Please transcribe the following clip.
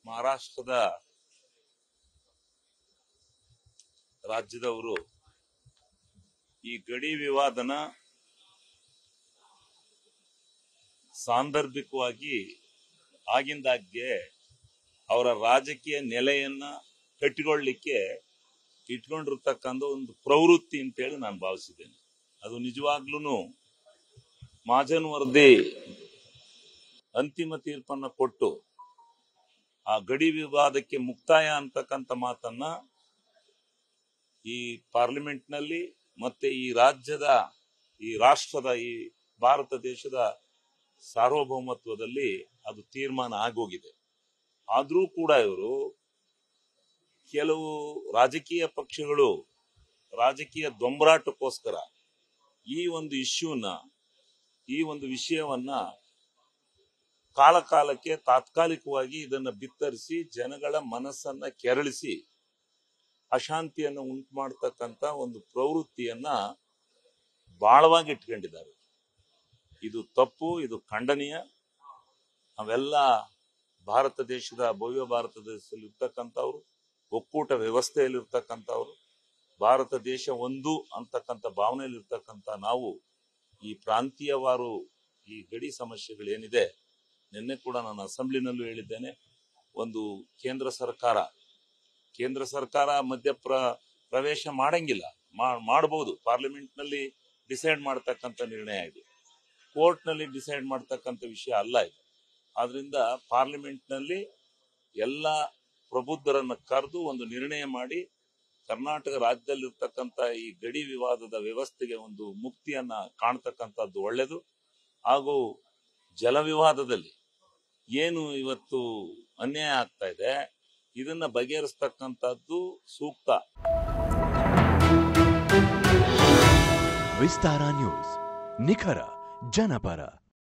ಮಹಾರಾಷ್ಟ್ರದ ರಾಜ್ಯದವರು ಈ ಗಡಿ ವಿವಾದನ ಸಾಂದರ್ಭಿಕವಾಗಿ ಆಗಿಂದಾಗ್ಗೆ ಅವರ ರಾಜಕೀಯ ನೆಲೆಯನ್ನ ಕಟ್ಟಿಕೊಳ್ಳಿಕ್ಕೆ ಇಟ್ಕೊಂಡಿರ್ತಕ್ಕಂಥ ಒಂದು ಪ್ರವೃತ್ತಿ ಅಂತೇಳಿ ನಾನು ಭಾವಿಸಿದ್ದೇನೆ ಅದು ನಿಜವಾಗ್ಲೂ ಮಾಜನ್ ವರದಿ ಅಂತಿಮ ತೀರ್ಪನ್ನ ಕೊಟ್ಟು ಆ ಗಡಿ ವಿವಾದಕ್ಕೆ ಮುಕ್ತಾಯ ಅಂತಕ್ಕಂಥ ಮಾತನ್ನ ಈ ಪಾರ್ಲಿಮೆಂಟ್ ನಲ್ಲಿ ಮತ್ತೆ ಈ ರಾಜ್ಯದ ಈ ರಾಷ್ಟ್ರದ ಈ ಭಾರತ ದೇಶದ ಸಾರ್ವಭೌಮತ್ವದಲ್ಲಿ ಅದು ತೀರ್ಮಾನ ಆಗೋಗಿದೆ ಆದ್ರೂ ಕೂಡ ಇವರು ಕೆಲವು ರಾಜಕೀಯ ಪಕ್ಷಗಳು ರಾಜಕೀಯ ದೊಂಬರಾಟಕ್ಕೋಸ್ಕರ ಈ ಒಂದು ಇಶ್ಯೂನ ಈ ಒಂದು ವಿಷಯವನ್ನ ಕಾಲ ಕಾಲಕ್ಕೆ ತಾತ್ಕಾಲಿಕವಾಗಿ ಇದನ್ನ ಬಿತ್ತರಿಸಿ ಜನಗಳ ಮನಸ್ಸನ್ನ ಕೆರಳಿಸಿ ಅಶಾಂತಿಯನ್ನು ಉಂಟು ಮಾಡತಕ್ಕಂತ ಒಂದು ಪ್ರವೃತ್ತಿಯನ್ನ ಬಾಳವಾಗಿ ಇಟ್ಕೊಂಡಿದ್ದಾರೆ ಇದು ತಪ್ಪು ಇದು ಖಂಡನೀಯ ನಾವೆಲ್ಲ ಭಾರತ ದೇಶದ ಭವ್ಯ ಭಾರತ ದೇಶದಲ್ಲಿ ಇರ್ತಕ್ಕಂಥವ್ರು ಒಕ್ಕೂಟ ವ್ಯವಸ್ಥೆಯಲ್ಲಿ ಇರ್ತಕ್ಕಂಥವ್ರು ಭಾರತ ದೇಶ ಒಂದು ಅಂತಕ್ಕಂಥ ಭಾವನೆಯಲ್ಲಿ ಇರ್ತಕ್ಕಂಥ ನಾವು ಈ ಪ್ರಾಂತೀಯವಾರು ಈ ಗಡಿ ಸಮಸ್ಯೆಗಳೇನಿದೆ ನಿನ್ನೆ ಕೂಡ ನಾನು ಅಸೆಂಬ್ಲಿನಲ್ಲೂ ಹೇಳಿದ್ದೇನೆ ಒಂದು ಕೇಂದ್ರ ಸರ್ಕಾರ ಕೇಂದ್ರ ಸರ್ಕಾರ ಮಧ್ಯ ಪ್ರ ಪ್ರವೇಶ ಮಾಡಂಗಿಲ್ಲ ಮಾಡಬಹುದು ಪಾರ್ಲಿಮೆಂಟ್ ನಲ್ಲಿ ಡಿಸೈಡ್ ಮಾಡತಕ್ಕಂಥ ನಿರ್ಣಯ ಇದೆ ಕೋರ್ಟ್ ನಲ್ಲಿ ಡಿಸೈಡ್ ಮಾಡತಕ್ಕಂಥ ವಿಷಯ ಅಲ್ಲ ಇದು ಆದ್ರಿಂದ ಪಾರ್ಲಿಮೆಂಟ್ ನಲ್ಲಿ ಎಲ್ಲ ಪ್ರಬುದ್ಧರನ್ನ ಕರೆದು ಒಂದು ನಿರ್ಣಯ ಮಾಡಿ ಕರ್ನಾಟಕ ರಾಜ್ಯದಲ್ಲಿರ್ತಕ್ಕಂಥ ಈ ಗಡಿ ವಿವಾದದ ವ್ಯವಸ್ಥೆಗೆ ಒಂದು ಮುಕ್ತಿಯನ್ನ ಕಾಣ್ತಕ್ಕಂಥದ್ದು ಒಳ್ಳೆಯದು ಹಾಗೂ ಜಲ ವಿವಾದದಲ್ಲಿ ಏನು ಇವತ್ತು ಅನ್ಯಾಯ ಆಗ್ತಾ ಇದೆ ಇದನ್ನ ಬಗೆಹರಿಸ್ತಕ್ಕಂಥದ್ದು ಸೂಕ್ತ ವಿಸ್ತಾರ ನ್ಯೂಸ್ ನಿಖರ ಜನಪರ